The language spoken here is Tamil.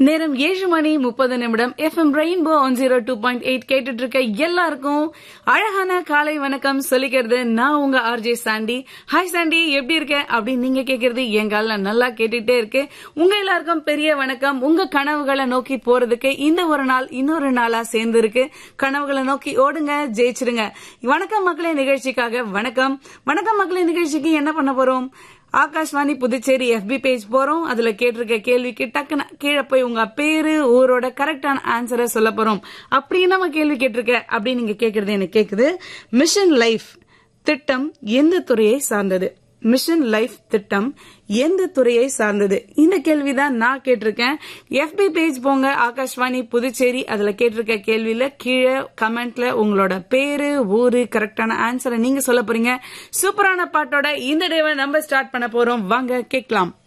நேரம் ஏழு மணி முப்பது நிமிடம் FM rainbow one zero two point eight கேட்டுட்டு இருக்க எல்லாருக்கும் அழகான காலை வணக்கம் சொல்லிக்கிறது நான் உங்க ஆர்ஜே சாண்டி ஹாய் சாண்டி எப்படி இருக்க அப்படின்னு நீங்க கேக்குறது என் கால நல்லா கேட்டுட்டே இருக்கு உங்க எல்லாருக்கும் பெரிய வணக்கம் உங்க கனவுகளை நோக்கி போறதுக்கு இந்த ஒரு நாள் இன்னொரு நாளா சேர்ந்து இருக்கு கனவுகளை நோக்கி ஓடுங்க ஜெயிச்சிருங்க வணக்கம் மக்களே நிகழ்ச்சிக்காக வணக்கம் வணக்கம் மக்களே நிகழ்ச்சிக்கு என்ன பண்ண போறோம் ஆகாஷ்வாணி புதுச்சேரி எஃபி பேஜ் போறோம் அதுல கேட்டிருக்க கேள்விக்கு டக்குன்னு கீழே போய் உங்க பேரு ஊரோட கரெக்டான ஆன்சரை சொல்ல போறோம் அப்படி நம்ம கேள்வி கேட்டிருக்க அப்படின்னு நீங்க கேக்குறது எனக்கு கேக்குது மிஷன் லைஃப் திட்டம் எந்த துறையை சார்ந்தது மிஷன் லைஃப் திட்டம் எந்த துறையை சார்ந்தது இந்த கேள்விதான் நான் கேட்டிருக்கேன் எஃபி பேஜ் போங்க ஆகாஷ்வாணி புதுச்சேரி அதுல கேட்டிருக்க கேள்வியில கீழே கமெண்ட்ல உங்களோட பேரு ஊரு கரெக்டான ஆன்சரை நீங்க சொல்ல போறீங்க சூப்பரான பாட்டோட இந்த டேவை நம்ம ஸ்டார்ட் பண்ண போறோம் வாங்க கேட்கலாம்